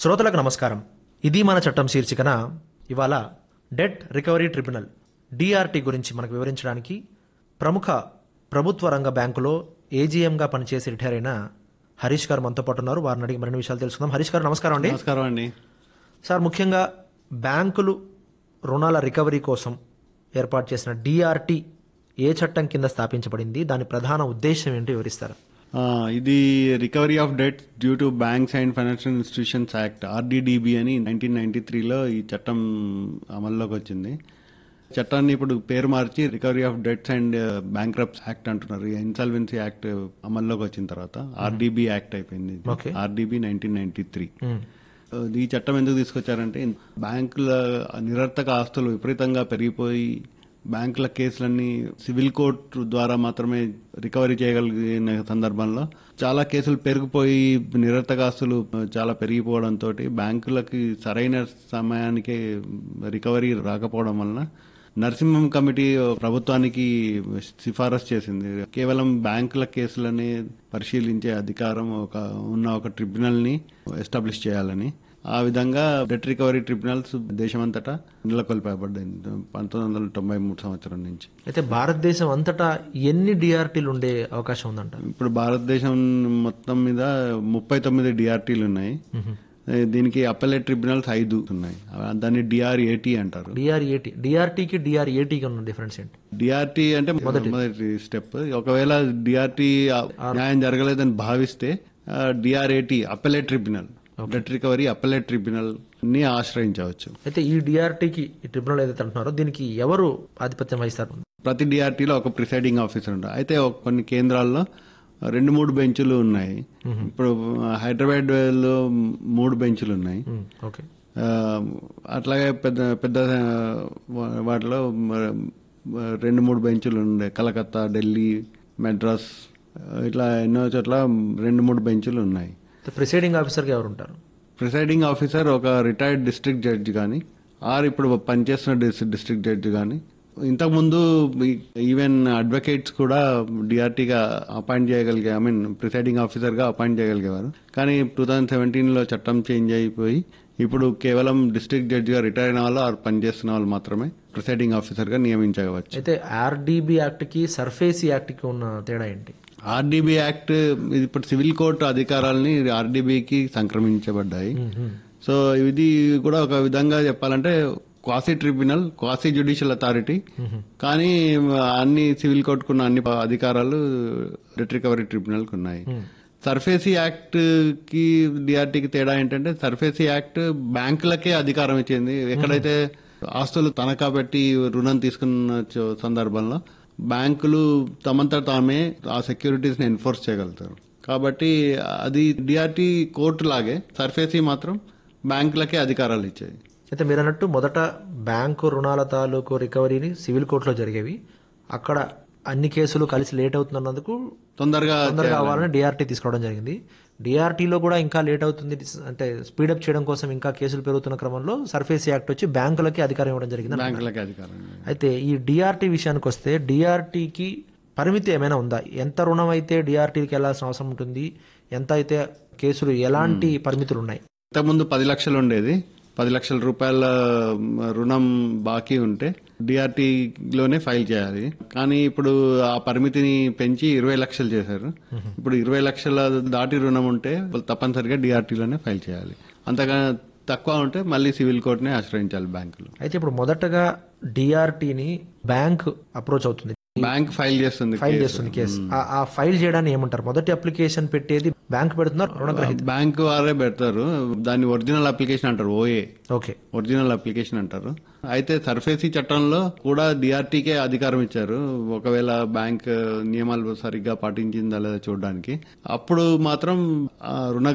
శ్రోతలకు నమస్కారం ఇది మన చట్టం శీర్షికన ఇవాళ డెట్ రికవరీ ట్రిబ్యునల్ డిఆర్టీ గురించి మనకు వివరించడానికి ప్రముఖ ప్రభుత్వ రంగ బ్యాంకులో ఏజీఎంగా పనిచేసి రిటైర్ అయిన హరీష్ గారు మనతో పాటు ఉన్నారు వారిని అడిగి మరిన్ని విషయాలు తెలుసుకుందాం హరీష్ గారు నమస్కారం అండి నమస్కారం అండి సార్ ముఖ్యంగా బ్యాంకులు రుణాల రికవరీ కోసం ఏర్పాటు చేసిన డిఆర్టీ ఏ చట్టం కింద స్థాపించబడింది దాని ప్రధాన ఉద్దేశం ఏంటో వివరిస్తారు ఆ, ఇది recovery of debt due to banks and financial institutions act RDDB అని నైన్టీన్ నైన్టీ త్రీలో ఈ చట్టం అమల్లోకి వచ్చింది చట్టాన్ని ఇప్పుడు పేరు మార్చి recovery of debts and bankrupts act అంటున్నారు ఇన్సాల్వెన్సీ యాక్ట్ అమల్లోకి వచ్చిన తర్వాత ఆర్డీబీ యాక్ట్ అయిపోయింది Okay. RDB nineteen ninety three hmm. ఈ చట్టం ఎందుకు తీసుకొచ్చారంటే బ్యాంకుల నిరర్థక ఆస్తులు విపరీతంగా పెరిగిపోయి బ్యాంకుల కేసులన్నీ సివిల్ కోర్టు ద్వారా మాత్రమే రికవరీ చేయగలిగిన సందర్భంలో చాలా కేసులు పెరిగిపోయి నిరర్థక ఆస్తులు చాలా పెరిగిపోవడంతో బ్యాంకులకి సరైన సమయానికి రికవరీ రాకపోవడం వలన నరసింహం కమిటీ ప్రభుత్వానికి సిఫారసు చేసింది కేవలం బ్యాంకుల కేసులని పరిశీలించే అధికారం ఒక ఉన్న ఒక ట్రిబ్యునల్ ని ఎస్టాబ్లిష్ చేయాలని ఆ విధంగా డెట్ రికవరీ ట్రిబ్యునల్స్ దేశమంతటా నెలకొల్పబడ్డాయి పంతొమ్మిది వందల తొంభై మూడు సంవత్సరం నుంచి అయితే భారతదేశం అంతటా ఎన్ని డిఆర్టీలు ఉండే అవకాశం ఉందంట ఇప్పుడు భారతదేశం మొత్తం మీద ముప్పై తొమ్మిది డిఆర్టీలు ఉన్నాయి దీనికి అప్పలేట్ ట్రిబ్యునల్స్ ఐదు ఉన్నాయి దాన్ని డిఆర్ఏటి అంటారు డిఆర్ఏటి డిఆర్టీకి డిఆర్ఏటీకి ఉన్న డిఫరెన్స్ ఏంటి డిఆర్టీ అంటే మొదటి స్టెప్ ఒకవేళ డిఆర్టీ న్యాయం జరగలేదని భావిస్తే DRAT appellate tribunal debt recovery appellate tribunal ని ఆశ్రయించవచ్చు అయితే ఈ డిఆర్టీకి ఈ ట్రిబ్యునల్ ఏదైతే అంటున్నారో దీనికి ఎవరు ఆధిపత్యం వహిస్తారు ప్రతి డిఆర్టీలో ఒక ప్రిసైడింగ్ ఆఫీసర్ ఉంటారు అయితే ఒక కొన్ని కేంద్రాల్లో రెండు మూడు బెంచులు ఉన్నాయి ఇప్పుడు హైదరాబాద్ లో మూడు బెంచులు ఉన్నాయి మ్మ్. ఓకే ఆ, అట్లాగే పెద్ద పెద్ద ఆ, వా- వాటిలో మ- మ- రెండు మూడు బెంచులు ఉండే కలకత్తా ఢిల్లీ మెడ్రాస్ ఆ, ఇట్లా ఎన్నో చోట్ల రెండు మూడు బెంచులు ఉన్నాయి ప్రిసైడింగ్ ఆఫీసర్గా ఎవరు ఉంటారు ప్రిసైడింగ్ ఆఫీసర్ ఒక రిటైర్డ్ డిస్ట్రిక్ట్ జడ్జి కానీ ఆర్ ఇప్పుడు పనిచేస్తున్న డిస్- డిస్ట్రిక్ట్ జడ్జి కానీ ఇంతకుముందు ఈ- ఈవెన్ అడ్వకేట్స్ కూడా డిఆర్టీగా అపాయింట్ చేయగలిగే ఐ మీన్ ప్రిసైడింగ్ ఆఫీసర్గా అపాయింట్ చేయగలిగేవారు కానీ టూ థౌజండ్ సెవెంటీన్లో చట్టం చేంజ్ అయిపోయి ఇప్పుడు కేవలం డిస్ట్రిక్ట్ జడ్జిగా రిటైర్ అయిన వాళ్ళు ఆర్ పనిచేస్తున్న వాళ్ళు మాత్రమే ప్రిసైడింగ్ ఆఫీసర్గా నియమించవచ్చు అయితే ఆర్డీబీ యాక్ట్కి సర్ఫేసీ యాక్ట్కి ఉన్న తేడా ఏంటి ఆర్డీబీ యాక్ట్ ఇది ఇప్పుడు సివిల్ కోర్టు అధికారాలని ఆర్డీబీకి సంక్రమించబడ్డాయి సో ఇది కూడా ఒక విధంగా చెప్పాలంటే quasi tribunal quasi judicial authority కానీ అన్ని సివిల్ కోర్టుకున్న అన్ని అధికారాలు డెట్ రికవరీ ట్రిబ్యునల్కి ఉన్నాయి సర్ఫేసీ యాక్ట్ కి డిఆర్టీకి తేడా ఏంటంటే సర్ఫేసీ యాక్ట్ బ్యాంకులకే అధికారం ఇచ్చింది ఎక్కడైతే ఆస్తులు తనఖా పెట్టి రుణం తీసుకున్న చో- సందర్భంలో బ్యాంకులు తమంతట తామే ఆ సెక్యూరిటీస్ ని ఎన్ఫోర్స్ చేయగలుగుతారు కాబట్టి అది డిఆర్టీ కోర్టు లాగే సర్ఫేసీ మాత్రం బ్యాంకులకే అధికారాలు ఇచ్చేది అయితే మీరు అన్నట్టు మొదట బ్యాంకు రుణాల తాలూకు రికవరీని సివిల్ కోర్టులో జరిగేవి అక్కడ అన్ని కేసులు కలిసి లేట్ అవుతున్నందుకు తొందరగా తొందరగా కావాలని డిఆర్టీ తీసుకోవడం జరిగింది డిఆర్టీలో కూడా ఇంకా లేట్ అవుతుంది అంటే స్పీడప్ చేయడం కోసం ఇంకా కేసులు పెరుగుతున్న క్రమంలో సర్ఫేస్ యాక్ట్ వచ్చి బ్యాంకులకి అధికారం ఇవ్వడం జరిగింది బ్యాంకులకే అధికారం అయితే ఈ డిఆర్టీ విషయానికి వస్తే డిఆర్టీకి పరిమితి ఏమైనా ఉందా ఎంత రుణం అయితే డిఆర్టీకి వెళ్ళాల్సిన అవసరం ఉంటుంది ఎంత అయితే కేసులు ఎలాంటి పరిమితులు ఉన్నాయి ఇంతకుముందు పది లక్షలు ఉండేది పది లక్షల రూపాయల రుణం బాకీ ఉంటే డిఆర్టీలోనే ఫైల్ చేయాలి కానీ ఇప్పుడు ఆ పరిమితిని పెంచి ఇరవై లక్షలు చేశారు ఇప్పుడు ఇరవై లక్షల దాటి రుణం ఉంటే వాళ్ళు తప్పనిసరిగా డిఆర్టీలోనే ఫైల్ చేయాలి అంతగా తక్కువ ఉంటే మళ్ళీ సివిల్ కోర్టునే ఆశ్రయించాలి బ్యాంకులు అయితే ఇప్పుడు మొదటగా డిఆర్టీని బ్యాంక్ అప్రోచ్ అవుతుంది బ్యాంక్ ఫైల్ చేస్తుంది ఫైల్ చేస్తుంది కేసు ఆ- ఆ ఫైల్ చేయడాన్ని ఏమంటారు మొదటి అప్లికేషన్ పెట్టేది బ్యాంక్ పెడుతున్నారు రుణగ్రహీత బ్యాంక్ వారే పెడతారు దాన్ని ఒరిజినల్ అప్లికేషన్ అంటారు ఓఏ ఓకే ఒరిజినల్ అప్లికేషన్ అంటారు అయితే సర్ఫేసీ చట్టంలో కూడా డిఆర్టీకే అధికారం ఇచ్చారు ఒకవేళ బ్యాంక్ నియమాలు సరిగ్గా పాటించిందా లేదా చూడడానికి అప్పుడు మాత్రం ఆ రుణ